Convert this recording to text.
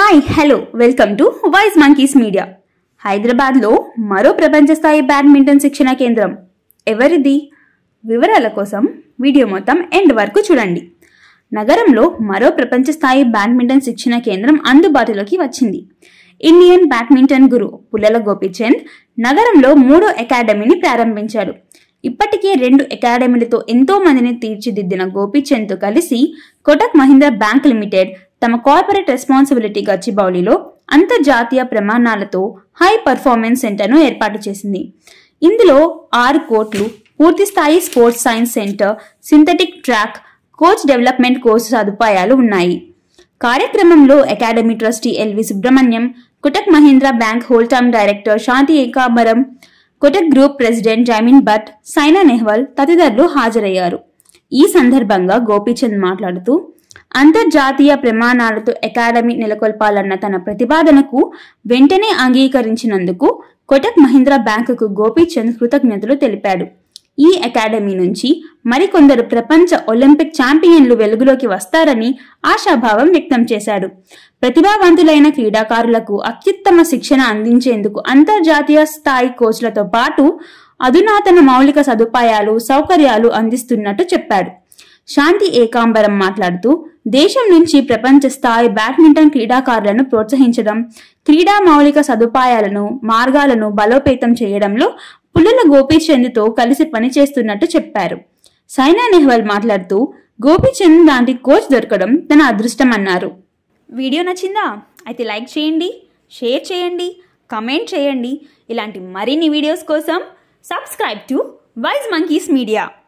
hi hello welcome to voice monkeys media హైదరాబాద్లో మరో ప్రపంచ స్థాయి బ్యాడ్మింటన్ శిక్షణ కేంద్రం ఎవరిది వివరాల కోసం వీడియో మొత్తం ఎండ్ వరకు చూడండి నగరంలో మరో ప్రపంచ స్థాయి బ్యాడ్మింటన్ శిక్షణ కేంద్రం అందుబాటులోకి వచ్చింది ఇండియన్ బ్యాడ్మింటన్ గురు పుల్లల గోపిచంద్ నగరంలో మూడో అకాడమీని ప్రారంభించారు ఇప్పటికే రెండు అకాడమీలతో ఎంతో మందిని తీర్చిదిద్దిన గోపీచంద్తో కలిసి కోటక్ మహీంద్రా బ్యాంక్ లిమిటెడ్ తమ కార్పొరేట్ రెస్పాన్సిబిలిటీ గచ్చిబౌలిలో అంతర్జాతీయ ప్రమాణాలతో హై పర్ఫార్మెన్స్ సెంటర్ను ఏర్పాటు చేసింది ఇందులో ఆరు కోట్లు పూర్తి స్థాయి sports science centre synthetic track coach development course సదుపాయాలు ఉన్నాయి కార్యక్రమంలో academy trustee L V Subrahmanyam Kotak Mahindra bank whole term director Shanti Ekambaram Kotak group president Jaimin Bhatt Saina Nehwal తదితరులు హాజరయ్యారు ఈ సందర్భంగా గోపీచంద్ మాట్లాడుతూ అంతర్జాతీయ ప్రమాణాలతో అకాడమీ నెలకొల్పాలన్న తన ప్రతిపాదనకు వెంటనే అంగీకరించినందుకు కొటక్ మహీంద్రా బ్యాంకుకు గోపీచంద్ కృతజ్ఞతలు తెలిపాడు ఈ అకాడమీ నుంచి మరికొందరు ప్రపంచ ఒలింపిక్ ఛాంపియన్లు వెలుగులోకి వస్తారని ఆశాభావం వ్యక్తం చేశాడు ప్రతిభావంతులైన క్రీడాకారులకు అత్యుత్తమ శిక్షణ అందించేందుకు అంతర్జాతీయ స్థాయి కోచ్లతో పాటు అధునాతన మౌలిక సదుపాయాలు సౌకర్యాలు అందిస్తున్నట్టు చెప్పాడు శాంతి ఏకాంబరం మాట్లాడుతూ దేశం నుంచి ప్రపంచ స్థాయి బ్యాడ్మింటన్ క్రీడాకారులను ప్రోత్సహించడం క్రీడా మౌలిక సదుపాయాలను మార్గాలను బలోపేతం చేయడంలో పుల్లల గోపీచంద్తో కలిసి పనిచేస్తున్నట్టు చెప్పారు సైనా నెహ్వాల్ మాట్లాడుతూ గోపీచంద్ లాంటి కోచ్ దొరకడం తన అదృష్టం అన్నారు వీడియో నచ్చిందా అయితే లైక్ చేయండి షేర్ చేయండి కమెంట్ చేయండి ఇలాంటి మరిన్ని వీడియోస్ కోసం subscribe to wise monkeys media